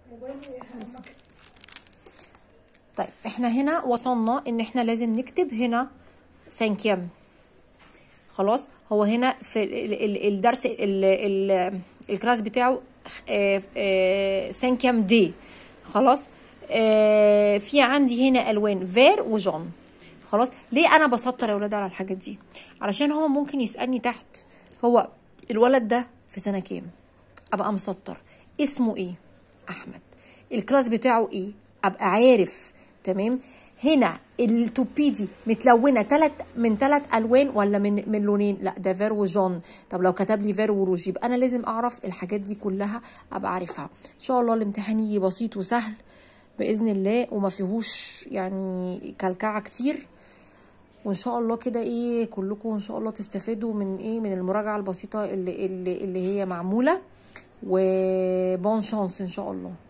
طيب احنا هنا وصلنا ان احنا لازم نكتب هنا سانكيام خلاص هو هنا في ال- ال- الدرس ال- ال- الكلاس بتاعه آه، آه، سانكيام دي خلاص آه، في عندي هنا الوان فير وجون خلاص ليه انا بسطر يا ولاد على الحاجات دي علشان هو ممكن يسالني تحت هو الولد ده في سنه كام ابقى مسطر اسمه ايه احمد الكلاس بتاعه ايه ابقى عارف تمام هنا التوبي دي متلونه تلت من ثلاث الوان ولا من من لونين لا ده فير وجون طب لو كتب لي فير وروج يبقى انا لازم اعرف الحاجات دي كلها ابقى عارفها ان شاء الله الامتحان يجي بسيط وسهل باذن الله وما فيهوش يعني كلكعه كتير وان شاء الله كده ايه كلكم ان شاء الله تستفادوا من ايه من المراجعه البسيطه اللي اللي, اللي هي معموله وبون شانس ان شاء الله